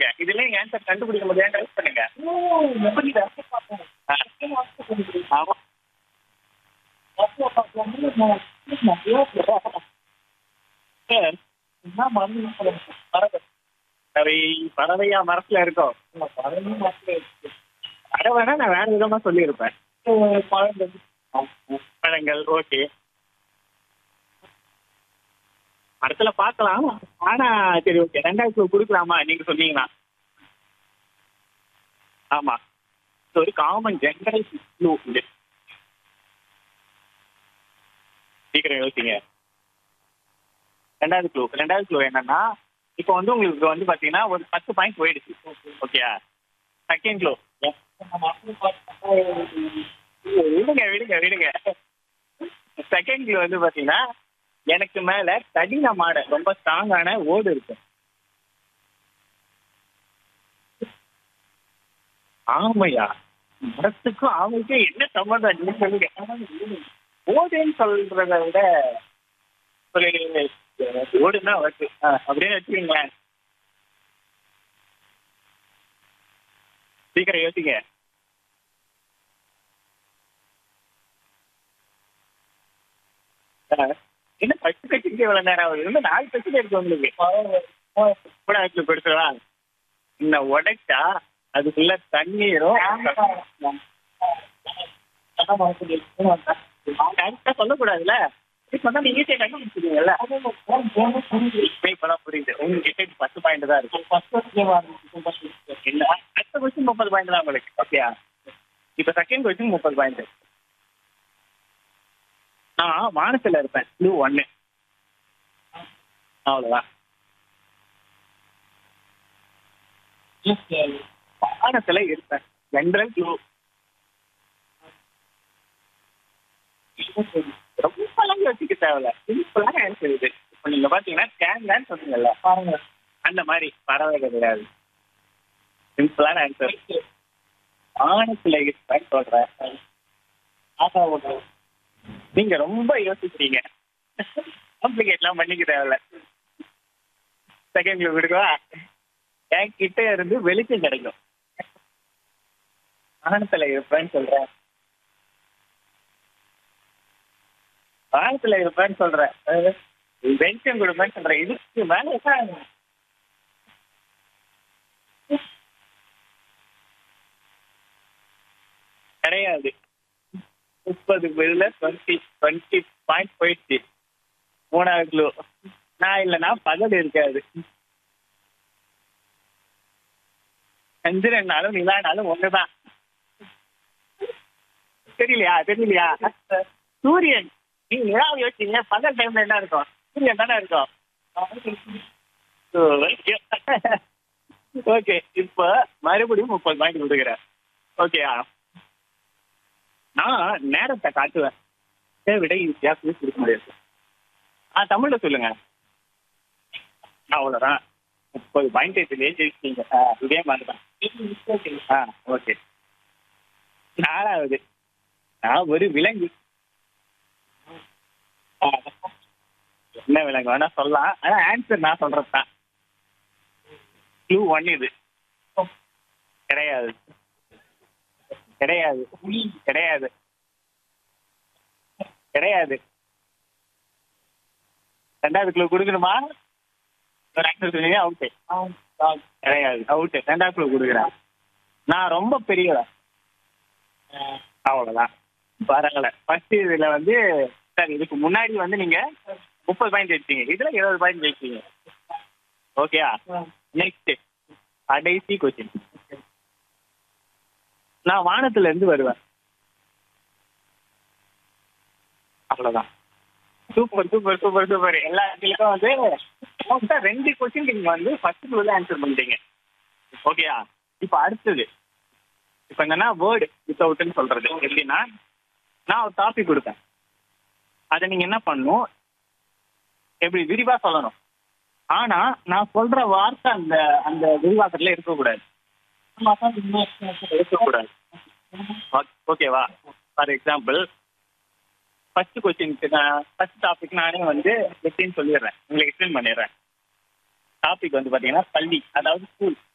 சொல்லிட்டேன் இதுல நீங்க ஆன்சர் கண்டுபிடிக்க முடியாது ட்ரை பண்ணுங்க ஆ. ஆமா சார் பறவை பறவையா மரத்துல இருக்கோம் பறவைனா நான் வேற விதமா சொல்லியிருப்பேன் பழங்கள் ஓகே மரத்துல பார்க்கலாம் ஆனா சரி ஓகே ரெண்டாயிரத்தி கொடுக்கலாமா நீங்க சொன்னீங்கன்னா ஆமா இது ஒரு காமன் ஜென்ரல் க்ளூ இது சீக்கிரம் யோசிங்க ரெண்டாவது க்ளூ ரெண்டாவது க்ளூ என்னன்னா இப்போ வந்து உங்களுக்கு வந்து பாத்தீங்கன்னா ஒரு பத்து பாயிண்ட் போயிடுச்சு ஓகேயா செகண்ட் க்ளூ விடுங்க விடுங்க விடுங்க செகண்ட் க்ளூ வந்து பாத்தீங்கன்னா எனக்கு மேல கடினமான ரொம்ப ஸ்ட்ராங்கான ஓடு இருக்கும் ஆமையா மரத்துக்கும் ஆமைக்கும் என்ன சம்மந்தம் நீங்க சொல்லுங்க ஓடுன்னு சொல்றத விட ஒரு ஓடுன்னா வருது ஆ, அப்படின்னு வச்சுக்கீங்களேன் சீக்கிரம் யோசிங்க ஆ, என்ன பத்து கட்சிக்கு இவ்வளவு நேரம் ஆகுது இன்னும் நாலு கட்சிக்கு இருக்கு உங்களுக்கு கூட வச்சு கொடுத்துருவா இன்னும் உடைச்சா அதுக்குள்ள தண்ணீரும் கரெக்டா சொல்லக்கூடாதுல்ல இப்படி சொன்னா நீங்க ஈஸியா கண்டுபிடிச்சிருவீங்கல்ல இப்ப இப்பதான் புரியுது உங்ககிட்ட இப்ப பத்து பாயிண்ட் தான் இருக்கு இல்ல அடுத்த கொஸ்டின் முப்பது பாயிண்ட் தான் உங்களுக்கு ஓகேயா இப்ப செகண்ட் கொஸ்டின் முப்பது பாயிண்ட் நான் வானத்துல இருப்பேன் ப்ளூ ஒன்னு அவ்வளவுதான் வானத்துல இருப்பேன் ஜென்ரல் ப்ளூ ரொம்பலாம் யோசிக்க தேவையில்ல சிம்பிளான ஆன்சர் இது இப்போ நீங்க பாத்தீங்கன்னா கேங்கன்னு சொன்னீங்கல்ல பாருங்க அந்த மாதிரி பறவை கிடையாது சிம்பிளான ஆன்சர் வானத்துல இருப்பேன் சொல்றேன் நீங்க ரொம்ப யோசிக்கிறீங்க காம்ப்ளிகேட்லாம் பண்ணிக்க தேவையில்ல செகண்ட் க்ளூ விடுவா என் கிட்ட இருந்து வெளிச்சம் கிடைக்கும் வானத்துல இருப்பேன்னு சொல்றேன் வானத்துல இருப்பேன்னு சொல்றேன் அஹ் வெளிச்சம் கொடுப்பேன்னு சொல்றேன் இதுக்கு மேல என்ன? கிடையாது முப்பது பேர்ல டுவெண்ட்டி டுவெண்ட்டி பாயிண்ட் போயிடுச்சு மூணாவது கிலோ நான் இல்லைன்னா பகல் இருக்காது சந்திரனாலும் நிலானாலும் ஒண்ணுதான் தெரியலையா தெரியலையா சூரியன் நீங்க நிலாவை யோசிச்சீங்க பகல் டைம்ல என்ன இருக்கும் சூரியன் தானே இருக்கும் ஓகே இப்ப மறுபடியும் முப்பது பாயிண்ட் கொடுக்குறேன் ஓகேயா நான் நேரத்தை காட்டுவேன் இதை விட ஈஸியா பேசி கொடுக்க முடியாது ஆ தமிழ்ல சொல்லுங்க அவ்வளவுதான் முப்பது பாயிண்ட் இதுலயே ஜெயிச்சிட்டீங்க ஆ, இதே மாதிரி தான் ஆ ஓகே நாலாவது நான் ஒரு விலங்கு ஆ, என்ன விலங்கு வேணா சொல்லலாம் ஆனா ஆன்சர் நான் சொல்றது தான் க்ளூ ஒன் இது கிடையாது கிடையாது கிடையாது கிடையாது ரெண்டாவது க்ளூ கொடுக்கணுமா ஒரு ஆன்சர் சொன்னீங்க அவுட்டு கிடையாது அவுட்டு ரெண்டாவது க்ளூ கொடுக்குறேன் நான் ரொம்ப பெரியவன் அவ்வளோதான் பரவாயில்ல ஃபர்ஸ்ட் இதில் வந்து சார் இதுக்கு முன்னாடி வந்து நீங்க முப்பது பாயிண்ட் ஜெயிச்சீங்க இதுல இருபது பாயிண்ட் ஜெயிச்சீங்க ஓகேயா நெக்ஸ்ட் கடைசி கொஸ்டின் நான் வானத்துல இருந்து வருவேன் அவ்வளவுதான் சூப்பர் சூப்பர் சூப்பர் சூப்பர் எல்லா இடத்துலயும் வந்து மொத்தம் ரெண்டு கொஸ்டின் நீங்க வந்து ஃபர்ஸ்ட் உள்ள ஆன்சர் பண்ணிட்டீங்க ஓகேயா இப்போ அடுத்தது இப்போ என்னன்னா வேர்டு வித்தவுட்னு சொல்றது எப்படின்னா நான் ஒரு டாபிக் கொடுப்பேன் அதை நீங்க என்ன பண்ணணும் எப்படி விரிவா சொல்லணும் ஆனா நான் சொல்ற வார்த்தை அந்த அந்த விரிவாக்கத்துல இருக்கக்கூடாது இருக்கக்கூடாது ஓகேவா ஃபார் எக்ஸாம்பிள் ஃபர்ஸ்ட் கொஸ்டினுக்கு நான் ஃபர்ஸ்ட் டாபிக் நானே வந்து எப்படின்னு சொல்லிடுறேன் உங்களுக்கு எக்ஸ்பிளைன் பண்ணிடுறேன் டாபிக் வந்து பார்த்தீங்கன்னா பள்ளி அதாவது ஸ்கூல்